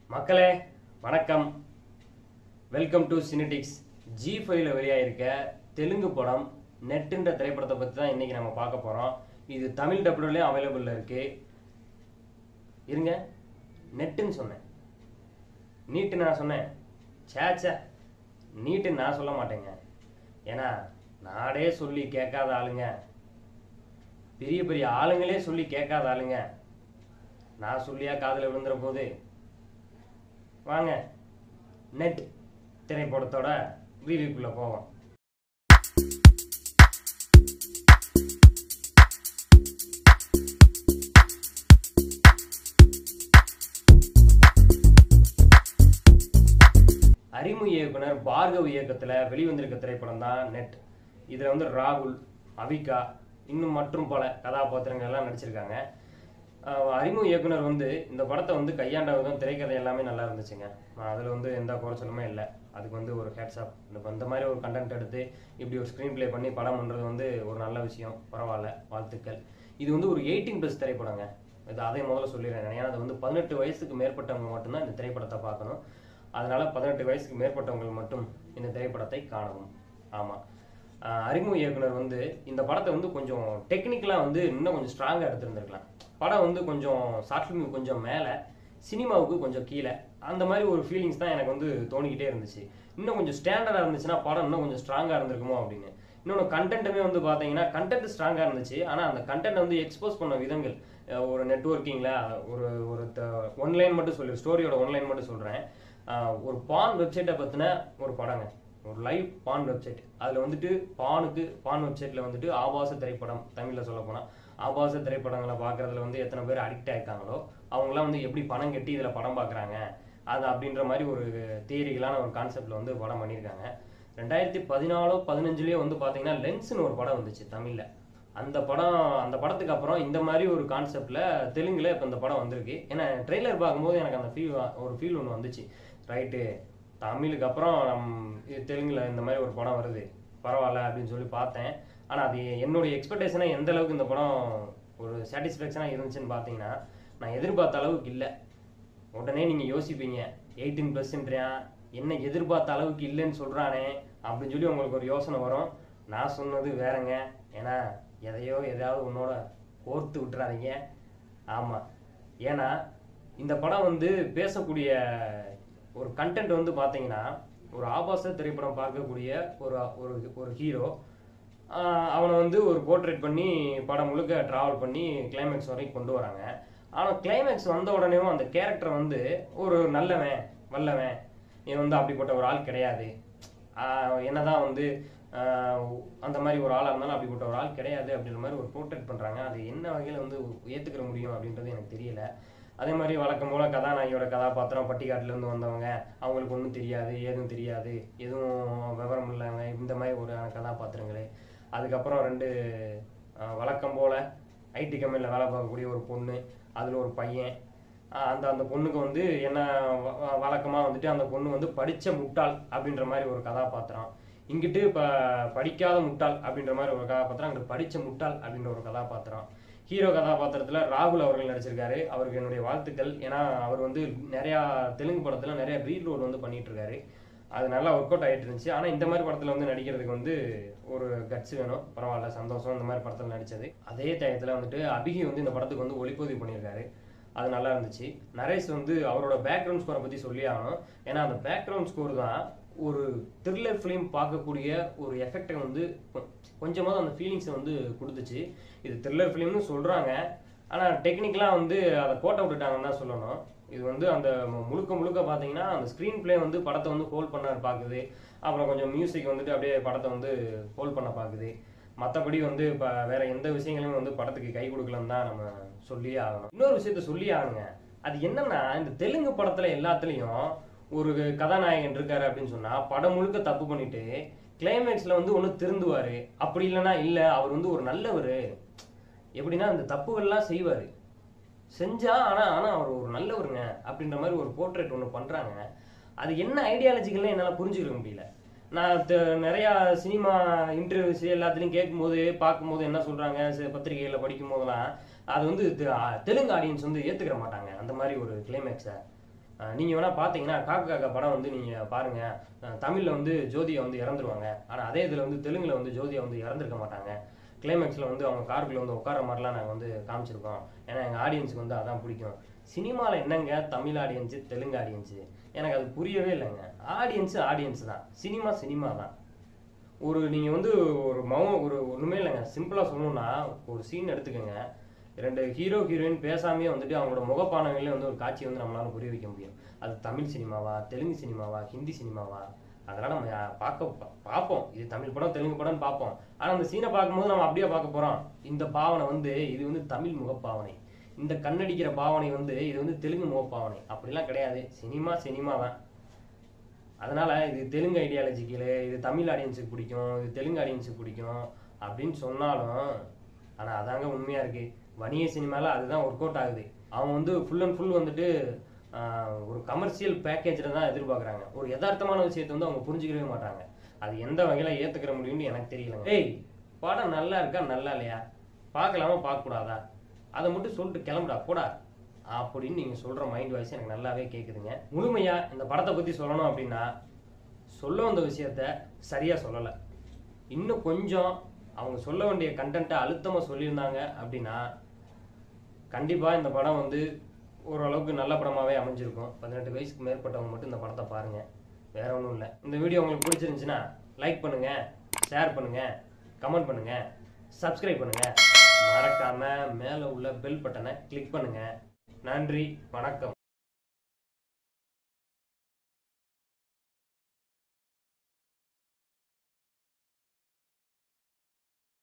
மக்களே வணக்கம் welcome to சினிடிக்ஸ் G ஃபைவ்ல வெளியாயிருக்க தெலுங்கு படம் நெட்டுன்ற திரைப்படத்தை பற்றி தான் இன்னைக்கு நம்ம பார்க்க போகிறோம் இது தமிழ் டப்ளூலேயும் அவைலபிளில் இருக்கு இருங்க நெட்டுன்னு சொன்னேன் நீட்டு நான் சொன்னேன் சே சே நீட்டு நான் சொல்ல மாட்டேங்க ஏன்னா நாடே சொல்லி கேட்காத ஆளுங்க பெரிய பெரிய ஆளுங்களே சொல்லி கேட்காத ஆளுங்க நான் சொல்லியா காதில் விழுந்துற போது வாங்க நெட் திரைப்படத்தோட ரிவ்யூக்குள்ள போவோம் அறிமுக இயக்குனர் பார்கவ் இயக்கத்துல வெளிவந்திருக்க திரைப்படம் தான் நெட் இதுல வந்து ராகுல் அவிகா இன்னும் மற்றும் பல கதாபாத்திரங்கள் எல்லாம் நடிச்சிருக்காங்க ஆஹ் அறிமுக இயக்குனர் வந்து இந்த படத்தை வந்து கையாண்ட விதம் திரைக்கதை எல்லாமே நல்லா இருந்துச்சுங்க நான் அதில் வந்து எந்த குறைச்சலுமே இல்லை அதுக்கு வந்து ஒரு ஹேட்ஸ் ஆஃப் இந்த இந்த மாதிரி ஒரு கண்டென்ட் எடுத்து இப்படி ஒரு ஸ்க்ரீன் ப்ளே பண்ணி படம் பண்ணுறது வந்து ஒரு நல்ல விஷயம் பரவாயில்ல வாழ்த்துக்கள் இது வந்து ஒரு எயிட்டீன் ப்ளஸ் திரைப்படங்க இது அதை முதல்ல சொல்லிடுறேன் ஏன்னா அது வந்து பதினெட்டு வயசுக்கு மேற்பட்டவங்க மட்டும்தான் இந்த திரைப்படத்தை பார்க்கணும் அதனால பதினெட்டு வயசுக்கு மேற்பட்டவங்க மட்டும் இந்த திரைப்படத்தை காணவும் ஆமாம் அறிமுக இயக்குனர் வந்து இந்த படத்தை வந்து கொஞ்சம் டெக்னிக்கலாக வந்து இன்னும் கொஞ்சம் ஸ்ட்ராங்காக எடுத்திருந்திருக்கலாம் படம் வந்து கொஞ்சம் ஷார்ட் ஃபிலிம் கொஞ்சம் மேலே சினிமாவுக்கு கொஞ்சம் கீழே அந்த மாதிரி ஒரு ஃபீலிங்ஸ் தான் எனக்கு வந்து தோணிக்கிட்டே இருந்துச்சு இன்னும் கொஞ்சம் ஸ்டாண்டர்டாக இருந்துச்சுன்னா படம் இன்னும் கொஞ்சம் ஸ்ட்ராங்காக இருந்திருக்குமோ அப்படின்னு இன்னொன்று கண்டென்ட்டுமே வந்து பார்த்தீங்கன்னா கண்டென்ட் ஸ்ட்ராங்காக இருந்துச்சு ஆனால் அந்த கண்டென்ட் வந்து எக்ஸ்போஸ் பண்ண விதங்கள் அஹ் ஒரு நெட்ஒர்க்கிங்கில் ஒரு ஒரு ஒன்லைன் மட்டும் சொல்லி ஸ்டோரியோட ஒன்லைன் மட்டும் சொல்கிறேன் ஒரு பான் வெப்சைட்டை பற்றின ஒரு படங்க ஒரு லைவ் பான் வெப்சைட் அதில் வந்துட்டு பானுக்கு பான் வெப்சைட்டில் வந்துட்டு ஆபாச திரைப்படம் தமிழில் சொல்ல போனால் ஆபாச திரைப்படங்களை பார்க்குறதுல வந்து எத்தனை பேர் அடிக்ட் ஆயிருக்காங்களோ அவங்களாம் வந்து எப்படி பணம் கட்டி இதில் படம் பார்க்குறாங்க அது அப்படின்ற மாதிரி ஒரு தியரிகளான ஒரு கான்செப்டில் வந்து படம் பண்ணியிருக்காங்க ரெண்டாயிரத்தி பதினாலோ பதினஞ்சுலேயோ வந்து பார்த்தீங்கன்னா லென்ஸ்னு ஒரு படம் வந்துச்சு தமிழில் அந்த படம் அந்த படத்துக்கு அப்புறம் இந்த மாதிரி ஒரு கான்செப்டில் தெலுங்குல இப்போ இந்த படம் வந்திருக்கு ஏன்னா ட்ரெய்லர் பார்க்கும்போது எனக்கு அந்த ஃபீல் ஒரு ஃபீல் ஒன்று வந்துச்சு ரைட்டு தமிழுக்கு அப்புறம் நம் இது தெலுங்குல இந்த மாதிரி ஒரு படம் வருது பரவாயில்ல அப்படின்னு சொல்லி பார்த்தேன் ஆனால் அது என்னுடைய எக்ஸ்பெக்டேஷனை எந்த அளவுக்கு இந்த படம் ஒரு சாட்டிஸ்ஃபேக்ஷனாக இருந்துச்சுன்னு பார்த்தீங்கன்னா நான் எதிர்பார்த்த அளவுக்கு இல்லை உடனே நீங்கள் யோசிப்பீங்க எயிட்டீன் ப்ளஸ்ன்றியான் என்ன எதிர்பார்த்த அளவுக்கு இல்லைன்னு சொல்கிறானே அப்படின்னு சொல்லி உங்களுக்கு ஒரு யோசனை வரும் நான் சொன்னது வேறங்க ஏன்னா எதையோ எதையாவது உன்னோட கோர்த்து விட்டுறாதீங்க ஆமாம் ஏன்னா இந்த படம் வந்து பேசக்கூடிய ஒரு கண்டென்ட் வந்து பார்த்தீங்கன்னா ஒரு ஆபாச திரைப்படம் பார்க்கக்கூடிய ஒரு ஒரு ஒரு ஹீரோ அவனை வந்து ஒரு போர்ட்ரேட் பண்ணி படம் முழுக்க ட்ராவல் பண்ணி கிளைமேக்ஸ் வரைக்கும் கொண்டு வராங்க ஆனால் கிளைமேக்ஸ் வந்த உடனேவும் அந்த கேரக்டர் வந்து ஒரு நல்லவன் வல்லவன் இவன் வந்து அப்படிப்பட்ட ஒரு ஆள் கிடையாது ஆஹ் என்னதான் வந்து ஆஹ் அந்த மாதிரி ஒரு ஆளாக இருந்தாலும் அப்படிப்பட்ட ஒரு ஆள் கிடையாது அப்படின்ற மாதிரி ஒரு போர்ட்ரேட் பண்ணுறாங்க அது என்ன வகையில் வந்து ஏற்றுக்கிற முடியும் அப்படின்றது எனக்கு தெரியல அதே மாதிரி வழக்கம் போல கதாநாயகியோட கதாபாத்திரம் பட்டிக்காட்டிலேருந்து வந்தவங்க அவங்களுக்கு ஒன்றும் தெரியாது ஏதும் தெரியாது எதுவும் விவரம் இல்லைங்க இந்த மாதிரி ஒரு கதாபாத்திரங்கள் அதுக்கப்புறம் ரெண்டு ஆஹ் வழக்கம் போல ஐடி கம்பெனியில் வேலை பார்க்கக்கூடிய ஒரு பொண்ணு அதில் ஒரு பையன் ஆஹ் அந்த அந்த பொண்ணுக்கு வந்து என்ன வழக்கமாக வந்துட்டு அந்த பொண்ணு வந்து படித்த முட்டாள் அப்படின்ற மாதிரி ஒரு கதாபாத்திரம் இங்கிட்டு இப்போ படிக்காத முட்டாள் அப்படின்ற மாதிரி ஒரு கதாபாத்திரம் அங்கிட்டு படித்த முட்டாள் அப்படின்ற ஒரு கதாபாத்திரம் ஹீரோ கதாபாத்திரத்தில் ராகுல் அவர்கள் நடிச்சிருக்காரு அவருக்கு என்னுடைய வாழ்த்துக்கள் ஏன்னா அவர் வந்து நிறையா தெலுங்கு படத்தில் நிறைய ரீட் ரோல் வந்து பண்ணிட்டு இருக்காரு அது நல்லா ஒர்க் அவுட் ஆகிட்டு இருந்துச்சு ஆனால் இந்த மாதிரி படத்தில் வந்து நடிக்கிறதுக்கு வந்து ஒரு கட்ஸ் வேணும் பரவாயில்ல சந்தோஷம் இந்த மாதிரி படத்தில் நடித்தது அதே டயத்தில் வந்துட்டு அபிகி வந்து இந்த படத்துக்கு வந்து ஒளிப்பதிவு பண்ணியிருக்காரு அது நல்லா இருந்துச்சு நரேஷ் வந்து அவரோட பேக்ரவுண்ட் ஸ்கோரை பற்றி சொல்லி ஆகணும் ஏன்னா அந்த பேக்ரவுண்ட் ஸ்கோர் தான் ஒரு த்ரில்லர் ஃபிலிம் பார்க்கக்கூடிய ஒரு எஃபெக்டை வந்து கொ- கொஞ்சமாவது அந்த ஃபீலிங்ஸை வந்து கொடுத்துச்சு இது த்ரில்லர் ஃபிலிம்னு சொல்கிறாங்க ஆனால் டெக்னிக்கலாக வந்து அதை கோட்டை விட்டுட்டாங்கன்னு தான் சொல்லணும் இது வந்து அந்த மு- முழுக்க முழுக்க பார்த்தீங்கன்னா அந்த ஸ்க்ரீன் ப்ளே வந்து படத்தை வந்து ஹோல்ட் பண்ண பார்க்குது அப்புறம் கொஞ்சம் மியூசிக் வந்துட்டு அப்படியே படத்தை வந்து ஹோல்ட் பண்ண பார்க்குது மற்றபடி வந்து இப்போ வேற எந்த விஷயங்களையும் வந்து படத்துக்கு கை கொடுக்கலன்னு தான் நம்ம சொல்லியே ஆகணும் இன்னொரு விஷயத்த சொல்லி ஆகணுங்க அது என்னன்னா இந்த தெலுங்கு படத்துல எல்லாத்துலேயும் ஒரு கதாநாயகன் இருக்காரு அப்படின்னு சொன்னா படம் முழுக்க தப்பு பண்ணிட்டு கிளைமேக்ஸ்ல வந்து ஒன்று திருந்துவாரு அப்படி இல்லைன்னா இல்லை அவர் வந்து ஒரு நல்லவர் எப்படின்னா இந்த தப்புகள்லாம் செய்வார் செஞ்சா ஆனால் ஆனால் அவர் ஒரு நல்லவருங்க அப்படின்ற மாதிரி ஒரு போர்ட்ரேட் ஒன்று பண்ணுறாங்க அது என்ன ஐடியாலஜிக்கல்னு என்னால் புரிஞ்சுக்க முடியல நான் தெ- நிறையா சினிமா இன்டர்வியூஸ் எல்லாத்துலேயும் கேட்கும்போது பார்க்கும்போது என்ன சொல்கிறாங்க பத்திரிகைகளில் படிக்கும் போதெல்லாம் அது வந்து தெ- ஆ, தெலுங்கு ஆடியன்ஸ் வந்து ஏற்றுக்கிற மாட்டாங்க அந்த மாதிரி ஒரு கிளைமேக்ஸை அஹ் நீங்க வேணா பாத்தீங்கன்னா காக்க காக்கா படம் வந்து நீங்க பாருங்க அஹ் தமிழ்ல வந்து ஜோதியை வந்து இறந்துருவாங்க ஆனா அதே இதுல வந்து தெலுங்குல வந்து ஜோதியை வந்து இறந்துருக்க மாட்டாங்க கிளைமேக்ஸ்ல வந்து அவங்க காருக்குள்ள வந்து உட்கார மாதிரிலாம் நாங்கள் வந்து காமிச்சிருக்கோம் ஏன்னா எங்கள் ஆடியன்ஸுக்கு வந்து அதான் பிடிக்கும் சினிமாவில் என்னங்க தமிழ் ஆடியன்ஸு தெலுங்கு ஆடியன்ஸு எனக்கு அது புரியவே இல்லைங்க ஆடியன்ஸு ஆடியன்ஸ் தான் சினிமா சினிமா தான் ஒரு நீங்கள் வந்து ஒரு மௌ ஒரு ஒன்றுமே இல்லைங்க சிம்பிளாக சொல்லணும்னா ஒரு சீன் எடுத்துக்கோங்க ரெண்டு ஹீரோ ஹீரோயின் பேசாமே வந்துட்டு அவங்களோட முகப்பானங்களே வந்து ஒரு காட்சியை வந்து நம்மளால புரிய வைக்க முடியும் அது தமிழ் சினிமாவா தெலுங்கு சினிமாவா ஹிந்தி சினிமாவா அதெல்லாம் நம்ம யா- பார்க்க பா- பார்ப்போம் இது தமிழ் படம் தெலுங்கு படம்னு பார்ப்போம் ஆனால் அந்த சீனை பார்க்கும்போது நம்ம அப்படியே பார்க்க போகிறோம் இந்த பாவனை வந்து இது வந்து தமிழ் முகப்பாவனை இந்த கண்ணடிக்கிற பாவனை வந்து இது வந்து தெலுங்கு முகப்பாவனை அப்படிலாம் கிடையாது சினிமா சினிமா தான் அதனால இது தெலுங்கு ஐடியாலஜிக்கல் இது தமிழ் ஆடியன்ஸுக்கு பிடிக்கும் இது தெலுங்கு ஆடியன்ஸுக்கு பிடிக்கும் அப்படின்னு சொன்னாலும் ஆனால் அதாங்க உண்மையாக இருக்கு வணிக சினிமாவில் அதுதான் ஒர்க் அவுட் ஆகுது அவங்க வந்து ஃபுல் அண்ட் ஃபுல் வந்துட்டு ஆஹ், ஒரு கமர்ஷியல் பேக்கேஜில் தான் எதிர்பார்க்குறாங்க ஒரு யதார்த்தமான விஷயத்தை வந்து அவங்க புரிஞ்சுக்கவே மாட்டாங்க அது எந்த வகையில் ஏற்றுக்கிற முடியும்னு எனக்கு தெரியலங்க ஏய் படம் நல்லா இருக்கா நல்லா இல்லையா பார்க்கலாமா பார்க்கக்கூடாதா அதை மட்டும் சொல்லிட்டு கிளம்புடா போடா அப்படின்னு நீங்கள் சொல்கிற மைண்ட் வாய்ஸ் எனக்கு நல்லாவே கேட்குதுங்க முழுமையாக இந்த படத்தை பற்றி சொல்லணும் அப்படின்னா சொல்ல வந்த விஷயத்த சரியாக சொல்லலை இன்னும் கொஞ்சம் அவங்க சொல்ல வேண்டிய கண்டென்ட்டை அழுத்தமாக சொல்லியிருந்தாங்க அப்படின்னா கண்டிப்பாக இந்த படம் வந்து ஓரளவுக்கு நல்ல படமாகவே அமைஞ்சிருக்கும் பதினெட்டு வயசுக்கு மேற்பட்டவங்க மட்டும் இந்த படத்தை பாருங்கள் வேற ஒன்றும் இல்லை இந்த வீடியோ உங்களுக்கு பிடிச்சிருந்துச்சுன்னா லைக் பண்ணுங்கள் ஷேர் பண்ணுங்கள் கமெண்ட் பண்ணுங்கள் சப்ஸ்கிரைப் பண்ணுங்கள் மறக்காமல் மேலே உள்ள பெல் பட்டனை கிளிக் பண்ணுங்கள் நன்றி வணக்கம்